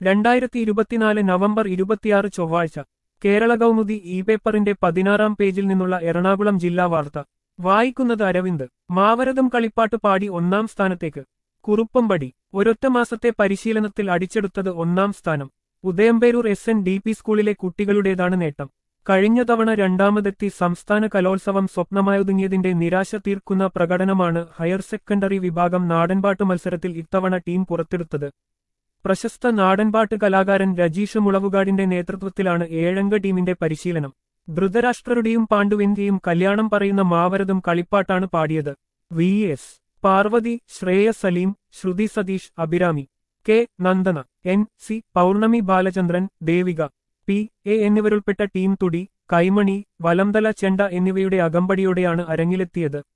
രണ്ടായിരത്തി ഇരുപത്തിനാല് നവംബർ ഇരുപത്തിയാറ് ചൊവ്വാഴ്ച കേരള കൗമുദി ഇ പേപ്പറിന്റെ പതിനാറാം പേജിൽ നിന്നുള്ള എറണാകുളം ജില്ലാ വാർത്ത വായിക്കുന്നത് അരവിന്ദ് മാവരതം കളിപ്പാട്ട് പാടി ഒന്നാം സ്ഥാനത്തേക്ക് കുറുപ്പമ്പടി ഒരൊറ്റ മാസത്തെ പരിശീലനത്തിൽ അടിച്ചെടുത്തത് ഒന്നാം സ്ഥാനം Udayamperoor S N D P സ്കൂളിലെ കുട്ടികളുടേതാണ് നേട്ടം കഴിഞ്ഞ തവണ രണ്ടാമതെത്തി സംസ്ഥാന കലോത്സവം സ്വപ്നമായൊതുങ്ങിയതിന്റെ നിരാശ തീർക്കുന്ന പ്രകടനമാണ് ഹയർ സെക്കൻഡറി വിഭാഗം നാടൻപാട്ട് മത്സരത്തിൽ ഇത്തവണ ടീം പുറത്തെടുത്തത് പ്രശസ്ത നാടൻപാട്ട് കലാകാരൻ രജീഷ് മുളവുകാടിന്റെ നേതൃത്വത്തിലാണ് ഏഴംഗ ടീമിന്റെ പരിശീലനം ധൃതരാഷ്ട്രരുടെയും പാണ്ഡുവിന്റെയും കല്യാണം പറയുന്ന മാവരതും കളിപ്പാട്ടാണ് പാടിയത് V S Parvathy Shreya Saleem Shruthi Satheesh Abhirami K Nandana N C Pournami Balachandran Devika P A എന്നിവരുൾപ്പെട്ട ടീം തുടി കൈമണി വലംതല ചെണ്ട എന്നിവയുടെ അകമ്പടിയോടെയാണ് അരങ്ങിലെത്തിയത്